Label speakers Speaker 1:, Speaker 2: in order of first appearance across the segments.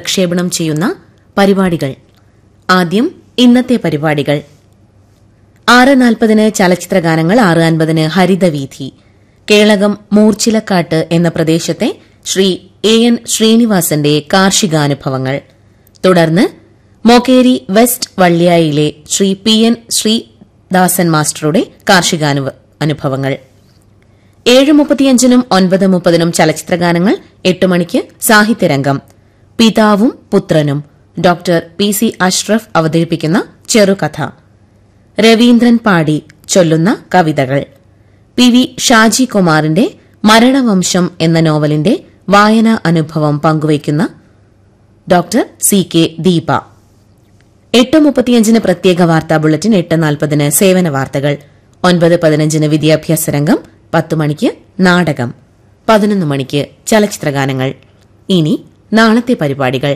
Speaker 1: പ്രക്ഷേപണം ചെയ്യുന്ന പരിപാടികൾ ആദ്യം ഇന്നത്തെ പരിപാടികൾ ആറ് നാൽപ്പതിന് ചലച്ചിത്രഗാനങ്ങൾ ആറ് അൻപതിന് ഹരിതവീഥി കേളകം മൂർച്ചിലക്കാട്ട് എന്ന പ്രദേശത്തെ ശ്രീ എ എൻ ശ്രീനിവാസന്റെ കാർഷികാനുഭവങ്ങൾ തുടർന്ന് മൊകേരി വെസ്റ്റ് വള്ളിയായിലെ ശ്രീ പി എൻ ശ്രീദാസൻ മാസ്റ്ററുടെ കാർഷികാനുഭ- അനുഭവങ്ങൾ ഏഴ് മുപ്പത്തിയഞ്ചിനും ഒൻപത് മുപ്പതിനും ചലച്ചിത്രഗാനങ്ങൾ എട്ട് മണിക്ക് സാഹിത്യരംഗം പിതാവും പുത്രനും ഡോക്ടർ പി സി അഷ്റഫ് അവതരിപ്പിക്കുന്ന ചെറുകഥ രവീന്ദ്രൻ പാടി ചൊല്ലുന്ന കവിതകൾ പി വി ഷാജി കുമാറിന്റെ മരണവംശം എന്ന നോവലിന്റെ വായനാ അനുഭവം പങ്കുവയ്ക്കുന്ന ഡോക്ടർ സി കെ ദീപ എട്ട് മുപ്പത്തിയഞ്ചിന് പ്രത്യേക വാർത്താ ബുള്ളറ്റിൻ എട്ട് നാൽപ്പതിന് സേവന വാർത്തകൾ ഒൻപത് പതിനഞ്ചിന് വിദ്യാഭ്യാസ രംഗം പത്ത് മണിക്ക് നാടകം പതിനൊന്ന് മണിക്ക് ചലച്ചിത്രഗാനങ്ങൾ ഇനി നാളത്തെ പരിപാടികൾ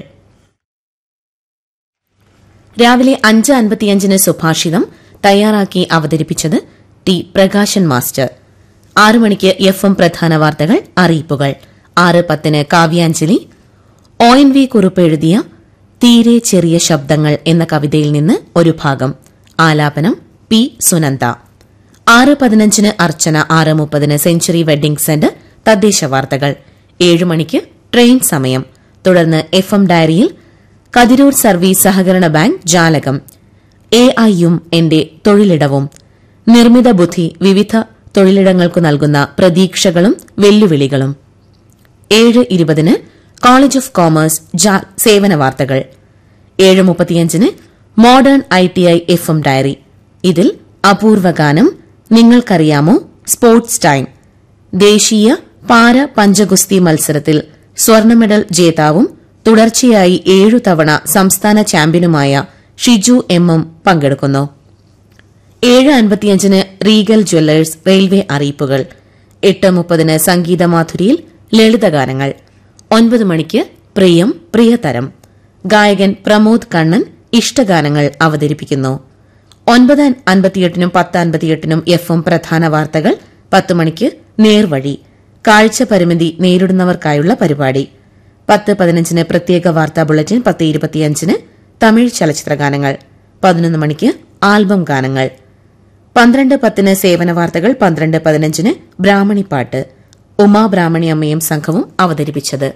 Speaker 1: രാവിലെ അഞ്ച് അൻപത്തിയഞ്ചിന് സുഭാഷിതം തയ്യാറാക്കി അവതരിപ്പിച്ചത് ടി പ്രകാശൻ മാസ്റ്റർ ആറ് മണിക്ക് എഫ് എം പ്രധാന വാർത്തകൾ അറിയിപ്പുകൾ ആറ് പത്തിന് Kavyanjali O N V Kurup എഴുതിയ തീരെ ചെറിയ ശബ്ദങ്ങൾ എന്ന കവിതയിൽ നിന്ന് ഒരു ഭാഗം ആലാപനം പി സുനന്ദ ആറ് പതിനഞ്ചിന് അർച്ചന ആറ് മുപ്പതിന് സെഞ്ചുറി വെഡ്ഡിംഗ് സെന്റർ തദ്ദേശ വാർത്തകൾ ഏഴ് മണിക്ക് ട്രെയിൻ സമയം തുടർന്ന് എഫ് എം ഡയറിയിൽ കതിരൂർ സർവീസ് സഹകരണ ബാങ്ക് ജാലകം എ ഐയും എന്റെ തൊഴിലിടവും നിർമ്മിത ബുദ്ധി വിവിധ തൊഴിലിടങ്ങൾക്കു നൽകുന്ന പ്രതീക്ഷകളും വെല്ലുവിളികളും ഏഴ് ഇരുപതിന് കോളേജ് ഓഫ് കോമേഴ്സ് ജാ- സേവന വാർത്തകൾ ഏഴ് മുപ്പത്തിയഞ്ചിന് modern I T I F M diary ഇതിൽ അപൂർവ ഗാനം നിങ്ങൾക്കറിയാമോ സ്പോർട്സ് ടൈം ദേശീയ പാര പഞ്ചഗുസ്തി മത്സരത്തിൽ സ്വർണ്ണ മെഡൽ ജേതാവും തുടർച്ചയായി ഏഴു തവണ സംസ്ഥാന ചാമ്പ്യനുമായ ഷിജു എം എം പങ്കെടുക്കുന്നു ഏഴ് അൻപത്തിയഞ്ചിന് റീഗൽ ജ്വല്ലേഴ്സ് റെയിൽവേ അറിയിപ്പുകൾ എട്ട് മുപ്പതിന് സംഗീതമാധുരിയിൽ ലളിതഗാനങ്ങൾ ഒൻപത് മണിക്ക് പ്രിയം പ്രിയതരം ഗായകൻ പ്രമോദ് കണ്ണൻ ഇഷ്ടഗാനങ്ങൾ അവതരിപ്പിക്കുന്നു ഒൻപത് അൻപത്തിയെട്ടിനും പത്ത് അൻപത്തിയെട്ടിനും എഫ് എം പ്രധാന വാർത്തകൾ പത്ത് മണിക്ക് നേർവഴി കാഴ്ച പരിമിതി നേരിടുന്നവർക്കായുള്ള പരിപാടി പത്ത് പതിനഞ്ചിന് പ്രത്യേക വാർത്താ ബുള്ളറ്റിൻ പത്ത് ഇരുപത്തിയഞ്ചിന് തമിഴ് ചലച്ചിത്രഗാനങ്ങൾ പതിനൊന്ന് മണിക്ക് ആൽബം ഗാനങ്ങൾ പന്ത്രണ്ട് പത്തിന് സേവന വാർത്തകൾ പന്ത്രണ്ട് പതിനഞ്ചിന് ബ്രാഹ്മണിപ്പാട്ട് ഉമാ ബ്രാഹ്മണി അമ്മയും സംഘവും അവതരിപ്പിച്ചത്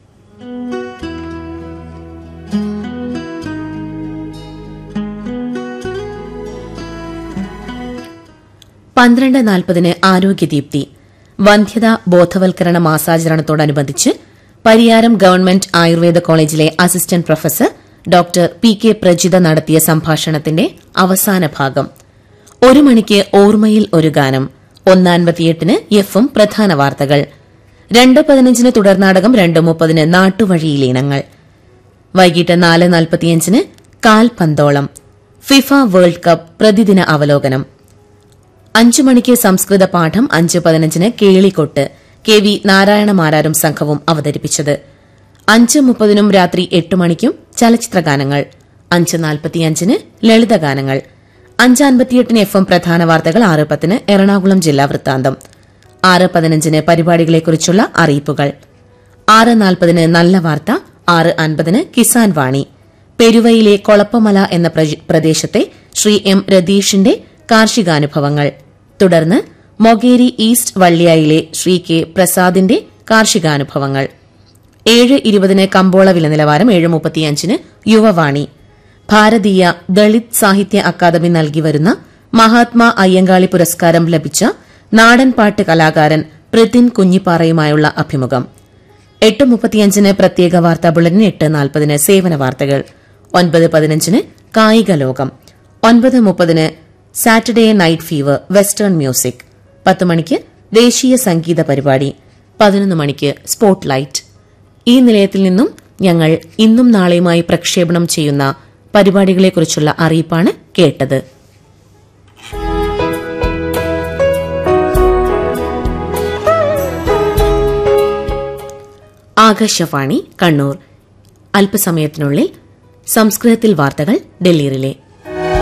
Speaker 1: പന്ത്രണ്ട് നാൽപ്പതിന് ആരോഗ്യദീപ്തി വന്ധ്യതാ ബോധവൽക്കരണ മാസാചരണത്തോടനുബന്ധിച്ച് പരിയാരം ഗവൺമെന്റ് ആയുർവേദ കോളേജിലെ assistant professor doctor P K Prajitha നടത്തിയ സംഭാഷണത്തിന്റെ അവസാന ഭാഗം ഒരു മണിക്ക് ഓർമ്മയിൽ ഒരു ഗാനം ഒന്നാൻപത്തിയെട്ടിന് എഫ് എം പ്രധാന വാർത്തകൾ രണ്ട് പതിനഞ്ചിന് തുടർനാടകം രണ്ട് മുപ്പതിന് നാട്ടുവഴിയിലീണങ്ങൾ വൈകിട്ട് നാല് നാൽപ്പത്തിയഞ്ചിന് കാൽപന്തോളം ഫിഫ വേൾഡ് കപ്പ് പ്രതിദിന അവലോകനം അഞ്ചു മണിക്ക് സംസ്കൃത പാഠം അഞ്ച് പതിനഞ്ചിന് കേളിക്കൊട്ട് കെ വി നാരായണമാരാരും സംഘവും അവതരിപ്പിച്ചത് അഞ്ച് മുപ്പതിനും രാത്രി എട്ട് മണിക്കും ചലച്ചിത്രഗാനങ്ങൾ അഞ്ച് നാൽപ്പത്തിയഞ്ചിന് ലളിതഗാനങ്ങൾ അഞ്ച് അൻപത്തിയെട്ടിന് എഫ് എം പ്രധാന വാർത്തകൾ ആറ് പത്തിന് എറണാകുളം ജില്ലാ വൃത്താന്തം ആറ് പതിനഞ്ചിന് പരിപാടികളെക്കുറിച്ചുള്ള അറിയിപ്പുകൾ ആറ് നാൽപ്പതിന് നല്ല വാർത്ത ആറ് അൻപതിന് കിസാൻ വാണി പെരുവയിലെ കൊളപ്പമല എന്ന പ്രജ- പ്രദേശത്തെ ശ്രീ എം രതീഷിന്റെ കാർഷികാനുഭവങ്ങൾ തുടർന്ന് മൊകേരി ഈസ്റ്റ് വള്ളിയായിലെ ശ്രീ കെ പ്രസാദിന്റെ കാർഷികാനുഭവങ്ങൾ ഏഴ് ഇരുപതിന് കമ്പോള വില നിലവാരം ഏഴ് മുപ്പത്തിയഞ്ചിന് യുവവാണി ഭാരതീയ ദളിത് സാഹിത്യ അക്കാദമി നൽകി വരുന്ന മഹാത്മാ അയ്യങ്കാളി പുരസ്കാരം ലഭിച്ച നാടൻപാട്ട് കലാകാരൻ പ്രതിൻ കുഞ്ഞിപ്പാറയുമായുള്ള അഭിമുഖം എട്ട് മുപ്പത്തിയഞ്ചിന് പ്രത്യേക വാർത്താ ബുള്ളറ്റിന് എട്ട് നാൽപ്പതിന് സേവന വാർത്തകൾ ഒൻപത് പതിനഞ്ചിന് കായിക ലോകം ഒൻപത് മുപ്പതിന് Saturday night fever western music പത്ത് മണിക്ക് ദേശീയ സംഗീത പരിപാടി പതിനൊന്ന് മണിക്ക് സ്പോട്ട് ലൈറ്റ് ഈ നിലയത്തിൽ നിന്നും ഞങ്ങൾ ഇന്നും നാളെയുമായി പ്രക്ഷേപണം ചെയ്യുന്ന പരിപാടികളെക്കുറിച്ചുള്ള അറിയിപ്പാണ് കേട്ടത് ആകാശവാണി കണ്ണൂർ അല്പസമയത്തിനുള്ളിൽ സംസ്കൃതത്തിൽ വാർത്തകൾ ഡൽഹി റിലേ